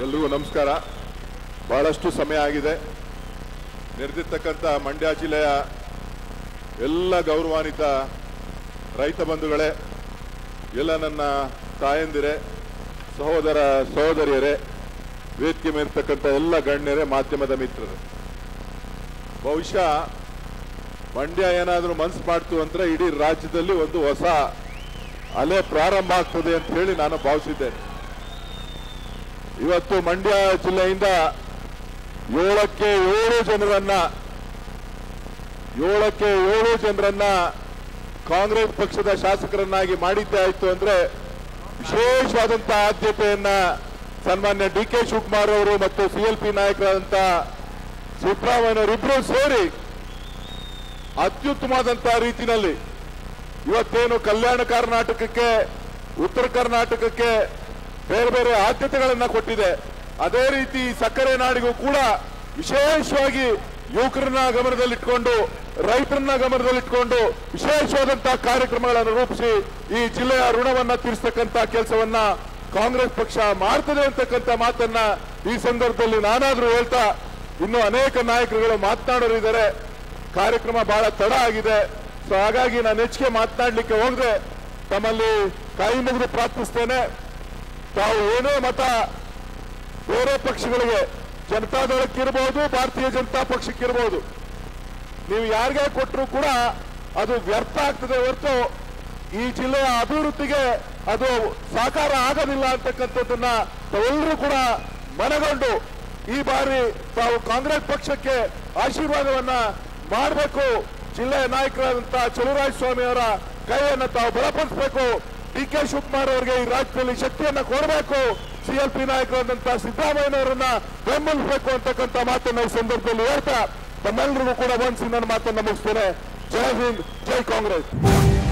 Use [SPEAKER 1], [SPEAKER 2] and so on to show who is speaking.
[SPEAKER 1] ಎಲ್ರಿಗೂ ನಮಸ್ಕಾರ ಬಹಳಷ್ಟು ಸಮಯ ಆಗಿದೆ ನೆರೆದಿರ್ತಕ್ಕಂಥ ಮಂಡ್ಯ ಜಿಲ್ಲೆಯ ಎಲ್ಲ ಗೌರವಾನ್ವಿತ ರೈತ ಬಂಧುಗಳೇ ಎಲ್ಲ ನನ್ನ ತಾಯಂದಿರೇ ಸಹೋದರ ಸಹೋದರಿಯರೇ ವೇದಿಕೆ ಮೇಲಿರ್ತಕ್ಕಂಥ ಎಲ್ಲ ಗಣ್ಯರೇ ಮಾಧ್ಯಮದ ಮಿತ್ರರು ಬಹುಶಃ ಮಂಡ್ಯ ಏನಾದರೂ ಮನ್ಸು ಮಾಡ್ತು ಅಂದ್ರೆ ಇಡೀ ರಾಜ್ಯದಲ್ಲಿ ಒಂದು ಹೊಸ ಅಲೆ ಪ್ರಾರಂಭ ಆಗ್ತದೆ ಅಂತ ಹೇಳಿ ನಾನು ಭಾವಿಸಿದ್ದೇನೆ ಇವತ್ತು ಮಂಡ್ಯ ಜಿಲ್ಲೆಯಿಂದ ಏಳಕ್ಕೆ ಏಳು ಜನರನ್ನ ಏಳಕ್ಕೆ ಏಳು ಜನರನ್ನ ಕಾಂಗ್ರೆಸ್ ಪಕ್ಷದ ಶಾಸಕರನ್ನಾಗಿ ಮಾಡಿದ್ದೇ ಆಯ್ತು ಅಂದ್ರೆ ವಿಶೇಷವಾದಂತಹ ಆದ್ಯತೆಯನ್ನ ಸನ್ಮಾನ್ಯ ಡಿ ಕೆ ಶಿವಕುಮಾರ್ ಅವರು ಮತ್ತು ಸಿಎಲ್ಪಿ ನಾಯಕರಾದಂತ ಸಿದ್ದರಾಮಯ್ಯನವರಿಬ್ಬರು ಸೇರಿ ಅತ್ಯುತ್ತಮವಾದಂತಹ ರೀತಿಯಲ್ಲಿ ಇವತ್ತೇನು ಕಲ್ಯಾಣ ಕರ್ನಾಟಕಕ್ಕೆ ಉತ್ತರ ಕರ್ನಾಟಕಕ್ಕೆ ಬೇರೆ ಬೇರೆ ಆದ್ಯತೆಗಳನ್ನ ಕೊಟ್ಟಿದೆ ಅದೇ ರೀತಿ ಸಕ್ಕರೆ ನಾಡಿಗೂ ಕೂಡ ವಿಶೇಷವಾಗಿ ಯುವಕರನ್ನ ಗಮನದಲ್ಲಿಟ್ಕೊಂಡು ರೈತರನ್ನ ಗಮನದಲ್ಲಿಟ್ಕೊಂಡು ವಿಶೇಷವಾದಂತಹ ಕಾರ್ಯಕ್ರಮಗಳನ್ನು ರೂಪಿಸಿ ಈ ಜಿಲ್ಲೆಯ ಋಣವನ್ನ ತೀರಿಸ್ತಕ್ಕಂತ ಕೆಲಸವನ್ನ ಕಾಂಗ್ರೆಸ್ ಪಕ್ಷ ಮಾಡ್ತದೆ ಅಂತಕ್ಕಂಥ ಮಾತನ್ನ ಈ ಸಂದರ್ಭದಲ್ಲಿ ನಾನಾದ್ರೂ ಹೇಳ್ತಾ ಇನ್ನು ಅನೇಕ ನಾಯಕರುಗಳು ಮಾತನಾಡೋರಿದ್ದಾರೆ ಕಾರ್ಯಕ್ರಮ ಬಹಳ ತಡ ಆಗಿದೆ ಸೊ ಹಾಗಾಗಿ ನಾನು ಹೆಚ್ಚಿಗೆ ಮಾತನಾಡ್ಲಿಕ್ಕೆ ಹೋಗದೆ ತಮ್ಮಲ್ಲಿ ಕೈ ಮುಗಿದು ಪ್ರಾರ್ಥಿಸ್ತೇನೆ ತಾವು ಏನೇ ಮತ ಬೇರೆ ಪಕ್ಷಗಳಿಗೆ ಜನತಾದಳಕ್ಕಿರ್ಬೋದು ಭಾರತೀಯ ಜನತಾ ಪಕ್ಷಕ್ಕಿರ್ಬೋದು ನೀವು ಯಾರಿಗೆ ಕೊಟ್ಟರು ಕೂಡ ಅದು ವ್ಯರ್ಥ ಆಗ್ತದೆ ಹೊರತು ಈ ಜಿಲ್ಲೆಯ ಅಭಿವೃದ್ಧಿಗೆ ಅದು ಸಾಕಾರ ಆಗೋದಿಲ್ಲ ಅಂತಕ್ಕಂಥದ್ದನ್ನ ತಾವೆಲ್ಲರೂ ಕೂಡ ಮನಗಂಡು ಈ ಬಾರಿ ತಾವು ಕಾಂಗ್ರೆಸ್ ಪಕ್ಷಕ್ಕೆ ಆಶೀರ್ವಾದವನ್ನ ಮಾಡಬೇಕು ಜಿಲ್ಲೆಯ ನಾಯಕರಾದಂತಹ ಚಲುವರಾಯ ಸ್ವಾಮಿ ಅವರ ಕೈಯನ್ನು ತಾವು ಬಲಪಡಿಸಬೇಕು ಡಿ ಕೆ ಶಿವಕುಮಾರ್ ಅವರಿಗೆ ಈ ರಾಜ್ಯದಲ್ಲಿ ಶಕ್ತಿಯನ್ನ ಕೊಡಬೇಕು ಸಿಎಲ್ಪಿ ನಾಯಕರಾದಂತಹ ಸಿದ್ದರಾಮಯ್ಯನವರನ್ನ ಬೆಂಬಲಿಸಬೇಕು ಅಂತಕ್ಕಂಥ ಮಾತನ್ನ ಈ ಸಂದರ್ಭದಲ್ಲಿ ಹೇಳ್ತಾ ತಮ್ಮೆಲ್ಲರಿಗೂ ಕೂಡ ಮನಸ್ಸಿ ನನ್ನ ಮಾತನ್ನ ಮುಗಿಸ್ತೇನೆ ಜೈ ಹಿಂದ್ ಜೈ ಕಾಂಗ್ರೆಸ್